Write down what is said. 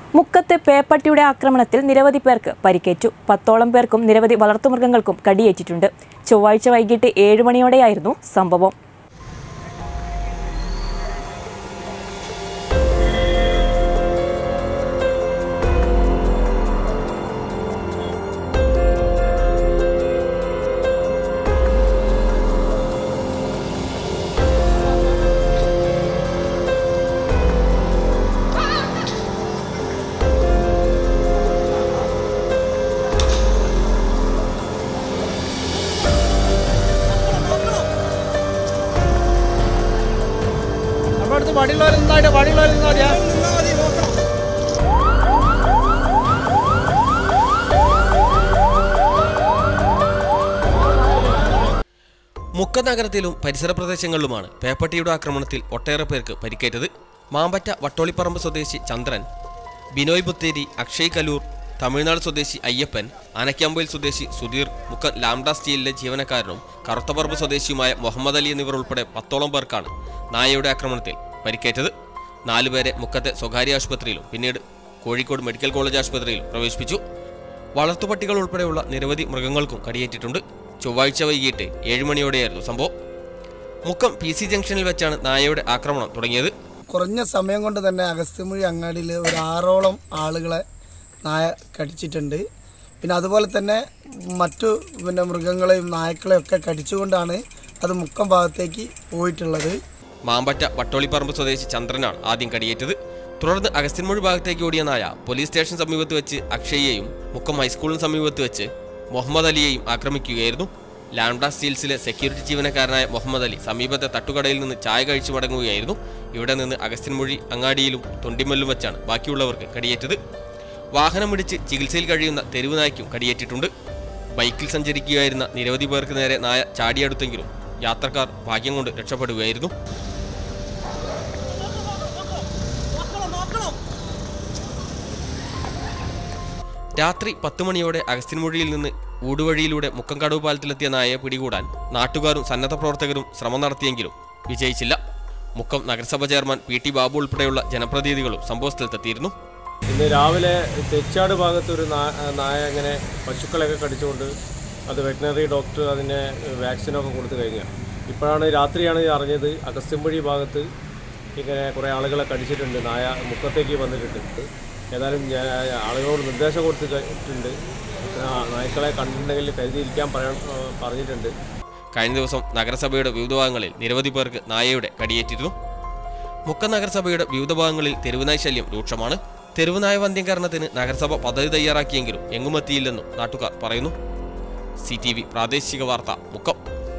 മുക്കത്ത് പേപ്പട്ടിയുടെ ആക്രമണത്തിൽ നിരവധി പേർക്ക് പരിക്കേറ്റു പത്തോളം പേർക്കും നിരവധി വളർത്തുമൃഗങ്ങൾക്കും കടിയേറ്റിട്ടുണ്ട് ചൊവ്വാഴ്ച വൈകിട്ട് ഏഴ് മണിയോടെയായിരുന്നു സംഭവം നമ്മുടെ അടുത്ത് വടിയുള്ളവർ നിന്നാട്ടെ വടിയുള്ളവർ നിന്നാടിയാ മുക്ക നഗരത്തിലും പരിസര പ്രദേശങ്ങളിലുമാണ് പേപ്പട്ടിയുടെ ആക്രമണത്തിൽ ഒട്ടേറെ പേർക്ക് പരിക്കേറ്റത് മാമ്പറ്റ വട്ടോളിപ്പറമ്പ് സ്വദേശി ചന്ദ്രൻ ബിനോയ് ബുത്തേരി അക്ഷയ് കലൂർ തമിഴ്നാട് സ്വദേശി അയ്യപ്പൻ ആനക്കാമ്പയിൽ സ്വദേശി സുധീർ മുക്കം ലാംഡ സ്റ്റീലിലെ ജീവനക്കാരനും കറുത്തപ്പറമ്പ് സ്വദേശിയുമായ മുഹമ്മദ് അലി എന്നിവർ ഉൾപ്പെടെ പത്തോളം പേർക്കാണ് നായയുടെ ആക്രമണത്തിൽ പരിക്കേറ്റത് നാലുപേരെ മുക്കത്തെ സ്വകാര്യ ആശുപത്രിയിലും പിന്നീട് കോഴിക്കോട് മെഡിക്കൽ കോളേജ് ആശുപത്രിയിലും പ്രവേശിപ്പിച്ചു വളർത്തുപട്ടികൾ ഉൾപ്പെടെയുള്ള നിരവധി മൃഗങ്ങൾക്കും കടിയേറ്റിട്ടുണ്ട് ചൊവ്വാഴ്ച വൈകിട്ട് ഏഴ് മണിയോടെയായിരുന്നു സംഭവം മുക്കം പി സി ജംഗ്ഷനിൽ വെച്ചാണ് നായയുടെ ആക്രമണം തുടങ്ങിയത് കുറഞ്ഞ സമയം കൊണ്ട് തന്നെ അഗസ്ത്യമൊഴി അങ്ങാടിയിൽ ഒരു ആറോളം ആളുകളെ നായ കടിച്ചിട്ടുണ്ട് പിന്നെ അതുപോലെ തന്നെ മറ്റു പിന്നെ മൃഗങ്ങളെയും നായ്ക്കളെയും ഒക്കെ കടിച്ചുകൊണ്ടാണ് അത് മുക്കം ഭാഗത്തേക്ക് പോയിട്ടുള്ളത് മാമ്പറ്റ വട്ടോളിപ്പറമ്പ് സ്വദേശി ചന്ദ്രനാണ് ആദ്യം കടിയേറ്റത് തുടർന്ന് അഗസ്ത്യൻമൊഴി ഭാഗത്തേക്ക് ഓടിയ നായ പോലീസ് സ്റ്റേഷൻ സമീപത്ത് വെച്ച് അക്ഷയെയും മുക്കം ഹൈസ്കൂളിന് സമീപത്ത് വെച്ച് മുഹമ്മദ് അലിയെയും ആക്രമിക്കുകയായിരുന്നു ലാംഡ സ്റ്റീൽസിലെ സെക്യൂരിറ്റി ജീവനക്കാരനായ മുഹമ്മദ് അലി സമീപത്തെ തട്ടുകടയിൽ നിന്ന് ചായ കഴിച്ചു മടങ്ങുകയായിരുന്നു ഇവിടെ നിന്ന് അഗസ്ത്യൻമൊഴി അങ്ങാടിയിലും തൊണ്ടിമല്ലും വെച്ചാണ് ബാക്കിയുള്ളവർക്ക് കടിയേറ്റത് വാഹനമിടിച്ച് ചികിത്സയിൽ കഴിയുന്ന തെരുവ് നായ്ക്കും കടിയേറ്റിട്ടുണ്ട് ബൈക്കിൽ സഞ്ചരിക്കുകയായിരുന്ന നിരവധി പേർക്ക് നേരെ നായ ചാടിയെടുത്തെങ്കിലും യാത്രക്കാർ ഭാഗ്യം കൊണ്ട് രക്ഷപ്പെടുകയായിരുന്നു രാത്രി പത്ത് മണിയോടെ അഗസ്ത്യൻമൊഴിയിൽ നിന്ന് ഊടുവഴിയിലൂടെ മുക്കംകടവ് പാലത്തിലെത്തിയ നായയെ പിടികൂടാൻ നാട്ടുകാരും സന്നദ്ധ പ്രവർത്തകരും ശ്രമം നടത്തിയെങ്കിലും വിജയിച്ചില്ല മുക്കം നഗരസഭ ചെയർമാൻ പി ടി ബാബു ഉൾപ്പെടെയുള്ള ജനപ്രതിനിധികളും സംഭവസ്ഥലത്തെത്തിയിരുന്നു ഇന്ന് രാവിലെ തെച്ചാട് ഭാഗത്ത് ഒരു നാ- നായ അങ്ങനെ പശുക്കളെയൊക്കെ കടിച്ചുകൊണ്ട് അത് വെറ്റിനറി ഡോക്ടർ അതിനെ വാക്സിനൊക്കെ കൊടുത്തു കഴിഞ്ഞാൽ ഇപ്പോഴാണ് രാത്രിയാണ് ഇത് അറിഞ്ഞത് അഗസ്ത്യംപുഴി ഭാഗത്ത് ഇങ്ങനെ കുറേ ആളുകളെ കടിച്ചിട്ടുണ്ട് നായ മുക്കത്തേക്ക് വന്നിട്ടുണ്ട് ഏതായാലും ഞാൻ ആളുകളോട് നിർദ്ദേശം കൊടുത്തിട്ടുണ്ട് ആ, നായ്ക്കളെ കണ്ടിട്ടുണ്ടെങ്കിൽ കരുതിയിരിക്കാൻ പറയാൻ ആ, പറഞ്ഞിട്ടുണ്ട് കഴിഞ്ഞ ദിവസം നഗരസഭയുടെ വിവിധ ഭാഗങ്ങളിൽ നിരവധി പേർക്ക് നായയുടെ കടിയേറ്റിരുന്നു മുക്കം നഗരസഭയുടെ വിവിധ ഭാഗങ്ങളിൽ തെരുവുനായ ശല്യം രൂക്ഷമാണ് തെരുവുനായ വന്ധ്യംകരണത്തിന് നഗരസഭ പദ്ധതി തയ്യാറാക്കിയെങ്കിലും എങ്ങുമെത്തിയില്ലെന്നും നാട്ടുകാർ പറയുന്നു സി ടി വി പ്രാദേശിക വാർത്ത മുക്കം